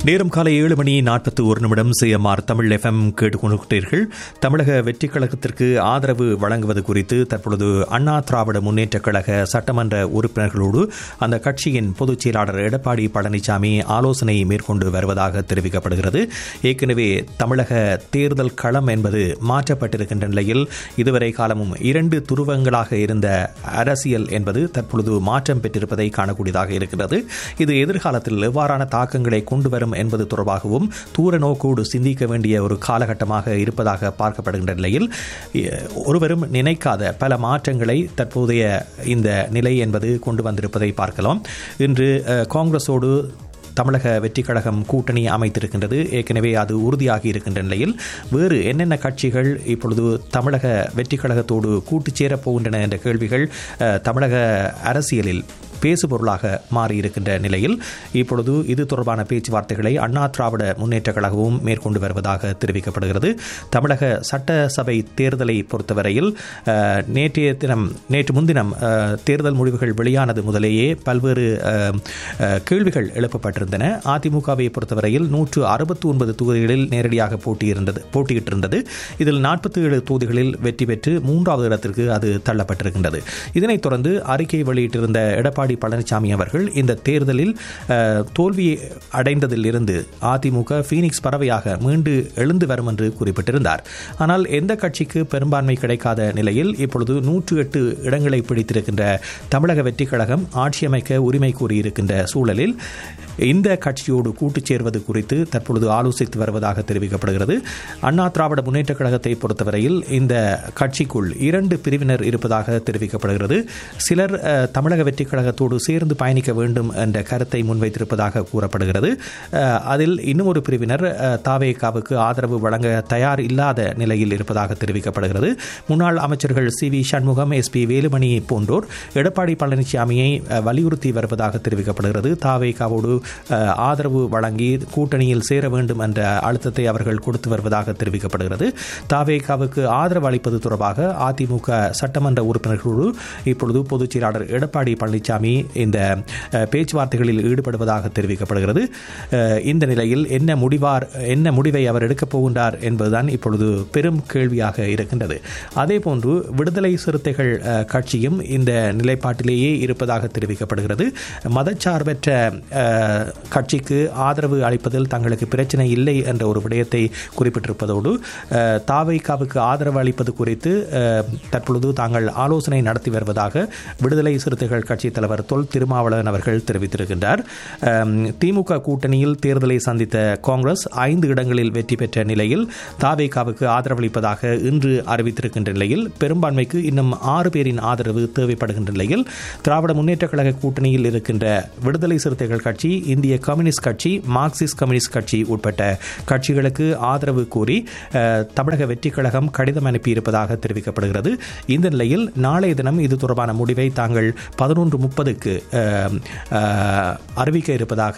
நேரம் காலை ஏழு மணி நாற்பத்தி ஒரு நிமிடம் சிஎம்ஆர் தமிழ் எஃப்எம் கேட்டுக்கொண்டிருக்கிறீர்கள் தமிழக வெற்றிக் கழகத்திற்கு ஆதரவு வழங்குவது குறித்து தற்பொழுது அண்ணா திராவிட முன்னேற்றக் கழக சட்டமன்ற உறுப்பினர்களோடு அந்த கட்சியின் பொதுச் செயலாளர் எடப்பாடி பழனிசாமி ஆலோசனை மேற்கொண்டு வருவதாக தெரிவிக்கப்படுகிறது ஏற்கனவே தமிழக தேர்தல் களம் என்பது மாற்றப்பட்டிருக்கின்ற நிலையில் இதுவரை காலமும் இரண்டு துருவங்களாக இருந்த அரசியல் என்பது தற்பொழுது மாற்றம் பெற்றிருப்பதை காணக்கூடியதாக இருக்கிறது இது எதிர்காலத்தில் எவ்வாறான தாக்கங்களை கொண்டு வரும் என்பது தொடர்பாகவும் தூர நோக்கோடு சிந்திக்க வேண்டிய ஒரு காலகட்டமாக இருப்பதாக பார்க்கப்படுகின்ற நிலையில் ஒருவரும் நினைக்காத பல மாற்றங்களை தற்போதைய இந்த நிலை என்பது கொண்டு வந்திருப்பதை பார்க்கலாம் இன்று காங்கிரஸோடு தமிழக வெற்றி கழகம் கூட்டணி அமைத்திருக்கின்றது ஏற்கனவே அது உறுதியாகி இருக்கின்ற நிலையில் வேறு என்னென்ன கட்சிகள் இப்பொழுது தமிழக வெற்றி கழகத்தோடு கூட்டு சேரப் போகின்றன என்ற கேள்விகள் தமிழக அரசியலில் பேசுபொருளாக மாறியிருக்கின்ற நிலையில் இப்பொழுது இது தொடர்பான பேச்சுவார்த்தைகளை அண்ணா திராவிட முன்னேற்ற கழகமும் மேற்கொண்டு வருவதாக தெரிவிக்கப்படுகிறது தமிழக சட்டசபை தேர்தலை பொறுத்தவரையில் நேற்றைய தினம் நேற்று முன்தினம் தேர்தல் முடிவுகள் வெளியானது முதலேயே பல்வேறு கேள்விகள் எழுப்பப்பட்டிருந்தன அதிமுகவை பொறுத்தவரையில் நூற்று அறுபத்தி ஒன்பது தொகுதிகளில் நேரடியாக போட்டியிருந்தது போட்டியிட்டிருந்தது இதில் நாற்பத்தி ஏழு தொகுதிகளில் வெற்றி பெற்று மூன்றாவது இடத்திற்கு அது தள்ளப்பட்டிருக்கின்றது இதனைத் தொடர்ந்து அறிக்கை வெளியிட்டிருந்த எடப்பாடி பழனிசாமி அவர்கள் இந்த தேர்தலில் தோல்வி அடைந்ததில் இருந்து அதிமுக பீனிக்ஸ் பறவையாக மீண்டு எழுந்து வரும் என்று குறிப்பிட்டிருந்தார் ஆனால் எந்த கட்சிக்கு பெரும்பான்மை கிடைக்காத நிலையில் இப்பொழுது நூற்று எட்டு இடங்களை பிடித்திருக்கின்ற தமிழக வெற்றிக் கழகம் ஆட்சி அமைக்க உரிமை கூறியிருக்கின்ற சூழலில் இந்த கட்சியோடு கூட்டுச் சேர்வது குறித்து தற்பொழுது ஆலோசித்து வருவதாக தெரிவிக்கப்படுகிறது அண்ணா திராவிட முன்னேற்ற கழகத்தை பொறுத்தவரையில் இந்த கட்சிக்குள் இரண்டு பிரிவினர் இருப்பதாக தெரிவிக்கப்படுகிறது சிலர் தமிழக வெற்றி கழகத்தோடு சேர்ந்து பயணிக்க வேண்டும் என்ற கருத்தை முன்வைத்திருப்பதாக கூறப்படுகிறது அதில் இன்னும் ஒரு பிரிவினர் தாவேகாவுக்கு ஆதரவு வழங்க தயார் இல்லாத நிலையில் இருப்பதாக தெரிவிக்கப்படுகிறது முன்னாள் அமைச்சர்கள் C V Shanmugam S P Velumani போன்றோர் எடப்பாடி பழனிசாமியை வலியுறுத்தி வருவதாக தெரிவிக்கப்படுகிறது தாவேகாவோடு ஆதரவு வழங்கி கூட்டணியில் சேர வேண்டும் என்ற அழுத்தத்தை அவர்கள் கொடுத்து வருவதாக தெரிவிக்கப்படுகிறது தாவேகாவுக்கு ஆதரவு அளிப்பது தொடர்பாக அதிமுக சட்டமன்ற உறுப்பினர்களோடு இப்பொழுது பொதுச் செயலாளர் எடப்பாடி பழனிசாமி இந்த பேச்சுவார்த்தைகளில் ஈடுபடுவதாக தெரிவிக்கப்படுகிறது இந்த நிலையில் என்ன முடிவார் என்ன முடிவை அவர் எடுக்கப் போகின்றார் என்பதுதான் இப்பொழுது பெரும் கேள்வியாக இருக்கின்றது அதேபோன்று விடுதலை சிறுத்தைகள் கட்சியும் இந்த நிலைப்பாட்டிலேயே இருப்பதாக தெரிவிக்கப்படுகிறது மதச்சார்பற்ற கட்சிக்கு ஆதரவு அளிப்பதில் தங்களுக்கு பிரச்சனை இல்லை என்ற ஒரு விடயத்தை குறிப்பிட்டிருப்பதோடு தாவைக்காவுக்கு ஆதரவு அளிப்பது குறித்து தற்பொழுது தாங்கள் ஆலோசனை நடத்தி வருவதாக விடுதலை சிறுத்தைகள் கட்சி தலைவர் தொல் திருமாவளவன் அவர்கள் தெரிவித்திருக்கின்றார் திமுக கூட்டணியில் தேர்தலை சந்தித்த காங்கிரஸ் ஐந்து இடங்களில் வெற்றி பெற்ற நிலையில் தாவேகாவுக்கு ஆதரவளிப்பதாக இன்று அறிவித்திருக்கின்ற நிலையில் பெரும்பான்மைக்கு இன்னும் ஆறு பேரின் ஆதரவு தேவைப்படுகின்ற நிலையில் திராவிட முன்னேற்ற கழக கூட்டணியில் இருக்கின்ற விடுதலை சிறுத்தைகள் கட்சி இந்திய கம்யூனிஸ்ட் கட்சி மார்க்சிஸ்ட் கம்யூனிஸ்ட் கட்சி உட்பட்ட கட்சிகளுக்கு ஆதரவு கோரி தமிழக வெற்றி கழகம் கடிதம் அனுப்பியிருப்பதாக தெரிவிக்கப்படுகிறது இந்த நிலையில் நாளைய தினம் இது தொடர்பான முடிவை தாங்கள் பதினொன்று முப்பதுக்கு அறிவிக்க இருப்பதாக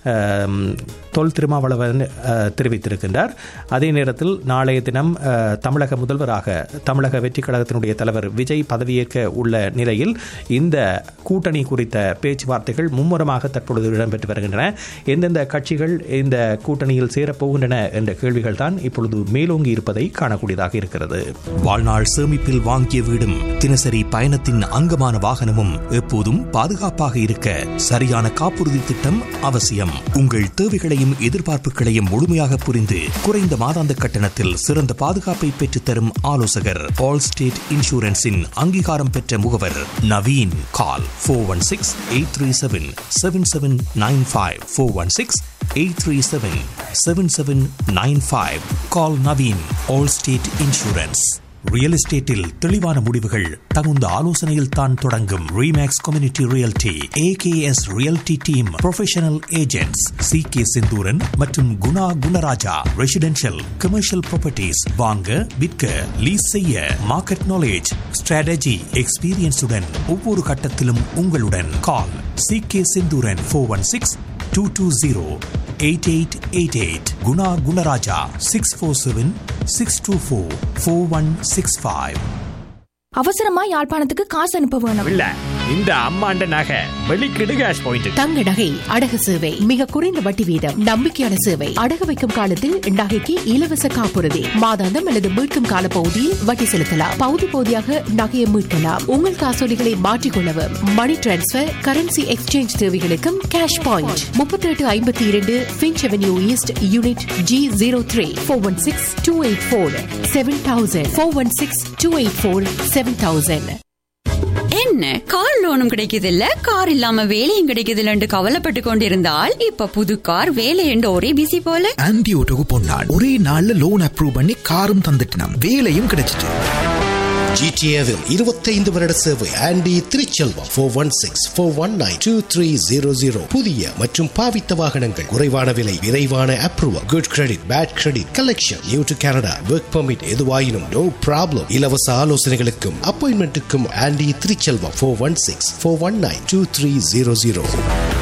தொல் திருமாவளவன் தெரிவித்திருக்கின்றார் அதே நேரத்தில் நாளைய தினம் தமிழக முதல்வராக தமிழக வெற்றி கழகத்தினுடைய தலைவர் விஜய் பதவியேற்க உள்ள நிலையில் இந்த கூட்டணி குறித்த பேச்சுவார்த்தைகள் மும்முரமாக தற்பொழுது இடம்பெற்று வருகின்றன எந்தெந்த கட்சிகள் இந்த கூட்டணியில் சேரப்போகின்றன என்ற கேள்விகள் தான் இப்பொழுது மேலோங்கி இருப்பதை காணக்கூடியதாக இருக்கிறது வாழ்நாள் சேமிப்பில் வாங்கிய வீடும் தினசரி பயணத்தின் அங்கமான வாகனமும் எப்போதும் பாதுகாப்பாக இருக்க சரியான காப்புறுதி திட்டம் அவசியம் உங்கள் தேவைகளையும் எதிர்பார்ப்புகளையும் முழுமையாக புரிந்து குறைந்த மாதாந்த கட்டணத்தில் சிறந்த பாதுகாப்பை பெற்றுத்தரும் ஆலோசகர் ஆல் ஸ்டேட் இன்சூரன்ஸின் அங்கீகாரம் பெற்ற முகவர் Naveen call four one six eight three seven seven seven nine five four one six eight three seven seven seven nine five call Naveen Allstate insurance real எஸ்டேட்டில் தெளிவான முடிவுகள் தகுந்த ஆலோசனையில் தான் தொடங்கும் Remax community realty AKS realty team professional agents C K Senthuran மற்றும் Guna Gunaraja residential commercial properties வாங்க விற்க லீஸ் செய்ய மார்க்கெட் நாலேஜ் ஸ்ட்ராட்டஜி எக்ஸ்பீரியன்ஸுடன் ஒவ்வொரு கட்டத்திலும் உங்களுடன் call C K Senthuran four one six two two zero eight eight eight eight Guna Gunaraja six four seven six two four four one six five அவசரமா யாழ்ப்பாணத்துக்கு காசு அனுப்ப வேணும் இல்ல இந்த அம்மாண்ட நகை வெளிக்கிடு கேஷ் பாயிண்ட் தங்க நகை அடகு சேவை மிக குறைந்த வட்டி வீதம் நம்பிக்கையான சேவை அடகு வைக்கும் காலத்தில் நகைக்கு இலவச காப்புறுதி மாதாந்தம் அல்லது மீட்கும் கால பகுதியில் வட்டி செலுத்தலாம் பகுதி பகுதியாக நகையை மீட்கலாம் உங்கள் காசோலிகளை மாற்றிக்கொள்ளவும் மணி டிரான்ஸ்பர் கரன்சி எக்ஸ்சேஞ்ச் தேவைகளுக்கும் கேஷ் பாயிண்ட் முப்பத்தி எட்டு ஐம்பத்தி இரண்டு Finch avenue east unit G zero three four one six two eight four seven thousand four one six two eight four seven thousand என்ன கார் லோனும் கிடைக்குதில்ல கார் இல்லாம வேலையும் கிடைக்குதில்லன்னு கவலைப்பட்டு கொண்டிருந்தால் இப்ப புது கார் வேலை என்று ஒரே பிசி போல ஆன்டி ஓட்டோக்கு பொன்னாள் ஒரே நாள்ல லோன் அப்ரூவ் பண்ணி காரும் தந்துட்டினாம் வேலையும் கிடைச்சிட்டு ஜிடிஏவில் இருபத்தைந்து வருட சேவை Andy Thiruchelvam four one six four one nine two three zero zero புதிய மற்றும் பாவித்த வாகனங்கள் குறைவான விலை விரைவான approval good credit bad credit collection new to Canada work permit எதுவாயினும் நோ ப்ராப்ளம் இலவச ஆலோசனைகளுக்கும் அப்பாயின்மெண்ட்டுக்கும் Andy Thiruchelvam four one six four one nine two three zero zero